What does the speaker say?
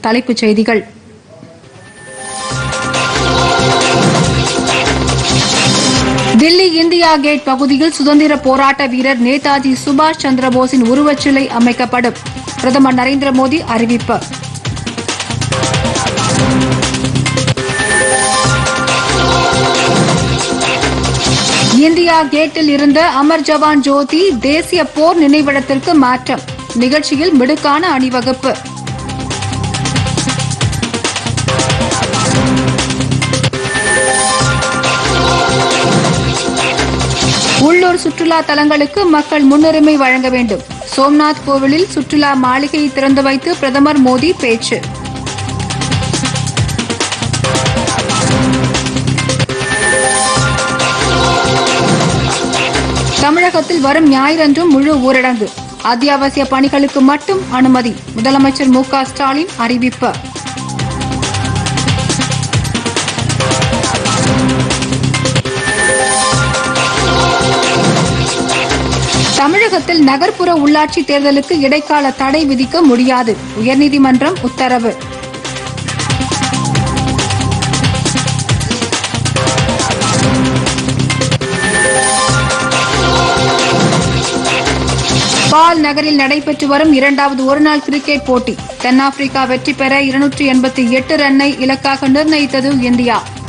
தலைப்புச் செய்திகள் Delhi India gate பகுதியில் சுதந்திர போராட்ட வீரர் நேதாஜி சுபாஷ் சந்திரபோஸின் உருவச்சிலை அமைக்கப்படும் பிரதமர் நரேந்திர மோடி அறிவிப்பு இந்தியா கேட்டில் இருந்த அமர் ஜவான் ஜோதி தேசிய போர் நினைவிடத்திற்கு மாற்றம் நிகழ்ச்சியில் மிடுக்கான அணிவகுப்பு உள்ளூர் சுற்றுலா தலங்களுக்கு மக்கள் முன்னுரிமை வழங்க வேண்டும் சோம்நாத் கோவிலில் சுற்றுலா மாளிகையை திறந்து வைத்து பிரதமர் மோடி பேச்சு தமிழகத்தில் வரும் ஞாயிறன்றும் முழு ஊரடங்கு அத்தியாவசிய பணிகளுக்கு மட்டும் அனுமதி முதலமைச்சர் மு க ஸ்டாலின் அறிவிப்பு தமிழகத்தில் நகர்ப்புற உள்ளாட்சி தேர்தலுக்கு இடைக்கால தடை விதிக்க முடியாது உயர்நீதிமன்றம் உத்தரவு பால் நகரில் நடைபெற்று வரும் இரண்டாவது ஒருநாள் கிரிக்கெட் போட்டி தென்னாப்பிரிக்கா வெற்றி பெற இருநூற்றி எண்பத்தி எட்டு ரன்னை இலக்காக நிர்ணயித்தது இந்தியா